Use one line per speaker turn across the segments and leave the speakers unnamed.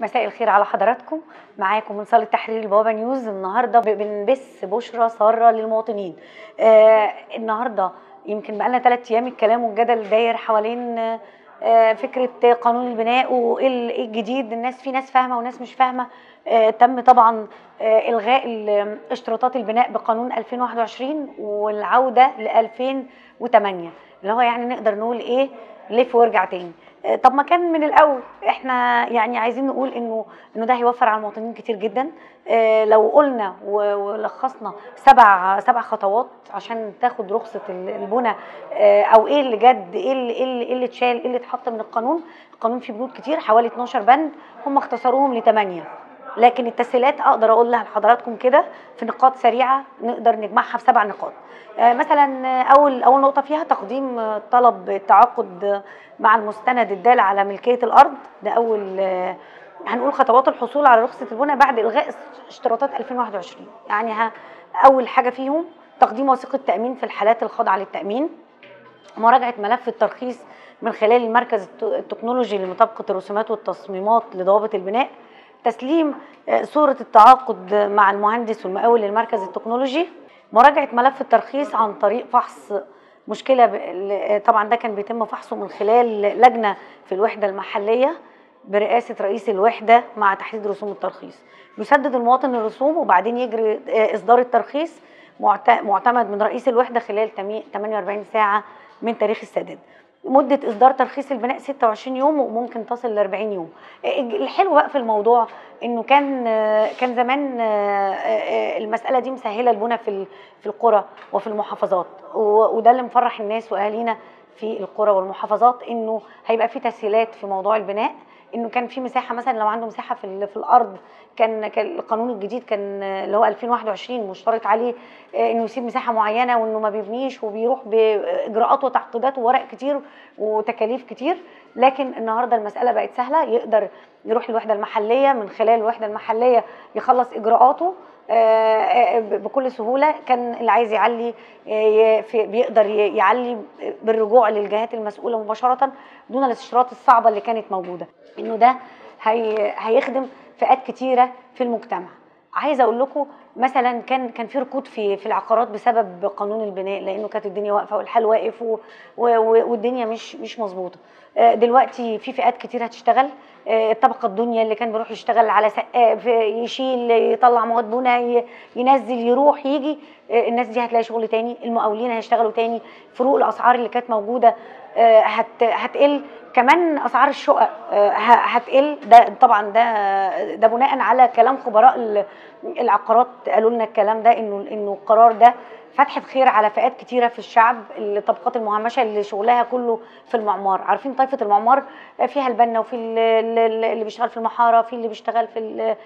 مساء الخير على حضراتكم معاكم من صاله تحرير البوابه نيوز النهارده بنبث بشرى ساره للمواطنين آه النهارده يمكن بقالنا ثلاث ايام الكلام والجدل داير حوالين آه فكره قانون البناء وايه ال- إيه الجديد الناس في ناس فاهمه وناس مش فاهمه آه تم طبعا آه الغاء ال- اشتراطات البناء بقانون 2021 والعوده ل 2008 اللي هو يعني نقدر نقول ايه لف وارجع تاني آه، طب ما كان من الاول احنا يعني عايزين نقول انه انه ده هيوفر على المواطنين كتير جدا آه، لو قلنا و- ولخصنا سبع سبع خطوات عشان تاخد رخصه ال- البنى آه، او ايه اللي جد ايه اللي ايه اللي, إيه اللي اتشال ايه اللي اتحط من القانون القانون فيه بنود كتير حوالي 12 بند هم اختصروهم لثمانيه لكن التسهيلات اقدر اقولها لحضراتكم كده في نقاط سريعه نقدر نجمعها في سبع نقاط آه، مثلا آه، اول اول نقطه فيها تقديم آه، طلب التعاقد آه، مع المستند الدال على ملكيه الارض ده اول آه، هنقول خطوات الحصول على رخصه البناء بعد الغاء اشتراطات 2021 يعني ها اول حاجه فيهم تقديم وثيقه تامين في الحالات الخاضعه للتامين مراجعه ملف الترخيص من خلال المركز الت- التكنولوجي لمطابقه الرسومات والتصميمات لضوابط البناء تسليم آه، صورة التعاقد مع المهندس والمقاول للمركز التكنولوجي مراجعة ملف الترخيص عن طريق فحص مشكلة ب- ل- طبعا ده كان بيتم فحصه من خلال لجنة في الوحدة المحلية برئاسة رئيس الوحدة مع تحديد رسوم الترخيص بيسدد المواطن الرسوم وبعدين يجري آه، إصدار الترخيص معت- معتمد من رئيس الوحدة خلال تمي- 48 ساعة من تاريخ السداد مدة إصدار ترخيص البناء 26 يوم وممكن تصل ل 40 يوم الحلو بقى في الموضوع انه كان كان زمان المساله دي مسهله البنى في ال- في القرى وفي المحافظات و- وده اللي مفرح الناس واهالينا في القرى والمحافظات انه هيبقى في تسهيلات في موضوع البناء انه كان في مساحه مثلا لو عنده مساحه في ال- في الارض كان كان القانون الجديد كان اللي هو 2021 مشترط عليه انه يسيب مساحه معينه وانه ما بيبنيش وبيروح باجراءات وتعقيدات وورق كتير وتكاليف كتير لكن النهارده المساله بقت سهله يقدر يروح الوحده المحليه من خلال الوحده المحليه يخلص اجراءاته آه، آه، ب- بكل سهوله كان اللي عايز يعلي آه، ي- في- بيقدر ي- يعلي بالرجوع للجهات المسؤوله مباشره دون الاستشارات الصعبه اللي كانت موجوده انه ده هي هيخدم فئات كتيره في المجتمع عايزه اقول لكم مثلا كان كان في ركود في في العقارات بسبب قانون البناء لانه كانت الدنيا واقفه والحال واقف و- و- و- والدنيا مش مش مظبوطه آه، دلوقتي في فئات كتير هتشتغل آه، الطبقه الدنيا اللي كان بيروح يشتغل على سقاف يشيل يطلع مواد بناء ي- ينزل يروح يجي آه، الناس دي هتلاقي شغل تاني المقاولين هيشتغلوا تاني فروق الاسعار اللي كانت موجوده آه، هت هتقل كمان اسعار الشقق آه، ه- هتقل ده طبعا ده ده بناء على كلام خبراء ال- العقارات قالوا لنا الكلام ده انه انه القرار ده فتح خير على فئات كتيره في الشعب الطبقات المهمشه اللي شغلها كله في المعمار عارفين طائفه المعمار فيها البنا وفي ال- ال- اللي بيشتغل في المحاره في اللي بيشتغل في ال-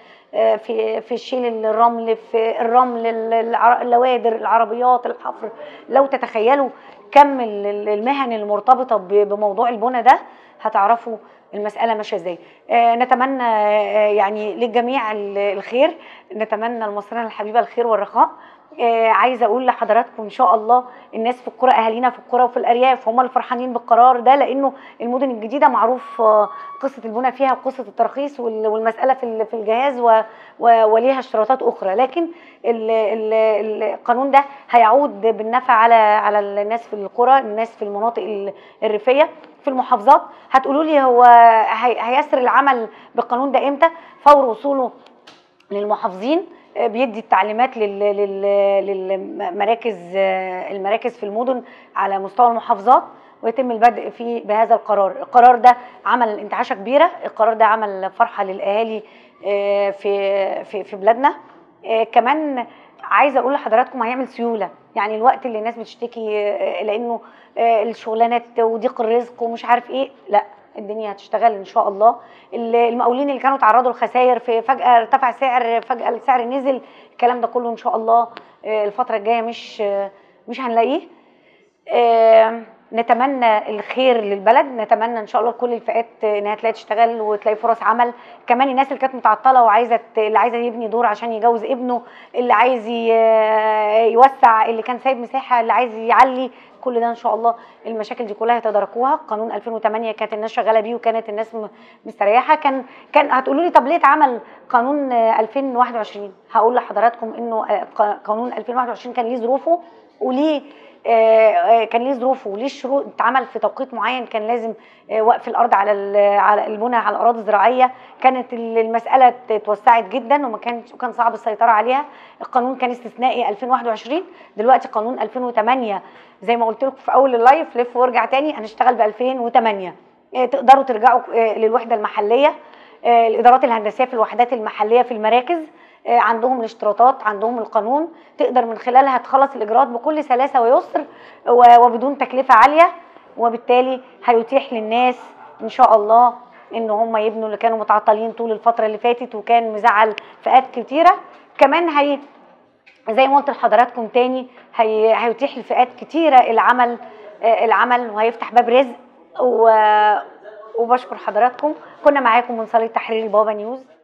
في في شيل الرمل في الرمل الع- اللوادر العربيات الحفر لو تتخيلوا كم ال- ال- المهن المرتبطه ب- بموضوع البنى ده هتعرفوا المسألة ماشية ازاي آه نتمنى آه يعني للجميع ال- الخير نتمنى المصريين الحبيبة الخير والرخاء آه عايزه اقول لحضراتكم ان شاء الله الناس في القرى اهالينا في القرى وفي الارياف هم اللي فرحانين بالقرار ده لانه المدن الجديده معروف آه قصه البنى فيها وقصه الترخيص وال- والمساله في ال- في الجهاز و- و- وليها اشتراطات اخرى لكن ال- ال- القانون ده هيعود بالنفع على على الناس في القرى الناس في المناطق ال- الريفيه في المحافظات هتقولوا لي هو هي- هيسر العمل بالقانون ده امتى فور وصوله للمحافظين آه، بيدي التعليمات لل- لل- للمراكز آه، المراكز في المدن على مستوى المحافظات ويتم البدء فيه بهذا القرار القرار ده عمل انتعاشه كبيره القرار ده عمل فرحه للاهالي آه، في في في بلادنا آه، كمان عايزه اقول لحضراتكم هيعمل سيوله يعني الوقت اللي الناس بتشتكي آه، لانه آه، الشغلانات وضيق الرزق ومش عارف ايه لا الدنيا هتشتغل ان شاء الله ال- المقاولين اللي كانوا تعرضوا لخسائر في فجاه ارتفع سعر فجاه السعر نزل الكلام ده كله ان شاء الله آه، الفتره الجايه مش آه، مش هنلاقيه آه، نتمنى الخير للبلد نتمنى ان شاء الله كل الفئات انها تلاقي تشتغل وتلاقي فرص عمل كمان الناس اللي كانت متعطله وعايزه ت- اللي عايزه يبني دور عشان يجوز ابنه اللي عايز ي- يوسع اللي كان سايب مساحه اللي عايز يعلي كل ده ان شاء الله المشاكل دي كلها يتداركوها قانون 2008 كانت الناس شغاله بيه وكانت الناس م- مستريحه كان كان هتقولوا لي طب ليه اتعمل قانون آه، 2021 هقول لحضراتكم انه آه، ق- قانون 2021 كان ليه ظروفه وليه آه، آه، كان ليه ظروفه وليه الشروط اتعمل في توقيت معين كان لازم آه، وقف الارض على ال- على البنى على الاراضي الزراعيه كانت ال- المساله اتوسعت جدا وما كان وكان صعب السيطره عليها القانون كان استثنائي 2021 دلوقتي قانون 2008 زي ما قلت لكم في اول اللايف لف وارجع تاني هنشتغل ب 2008 آه، تقدروا ترجعوا آه، للوحده المحليه آه، الادارات الهندسيه في الوحدات المحليه في المراكز آه، عندهم الاشتراطات عندهم القانون تقدر من خلالها تخلص الاجراءات بكل سلاسه ويسر و- وبدون تكلفه عاليه وبالتالي هيتيح للناس ان شاء الله ان هم يبنوا اللي كانوا متعطلين طول الفتره اللي فاتت وكان مزعل فئات كتيره كمان هي زي ما قلت لحضراتكم تاني هي هيتيح لفئات كتيره العمل آه، العمل وهيفتح باب رزق و وبشكر حضراتكم كنا معاكم من صاله تحرير البابا نيوز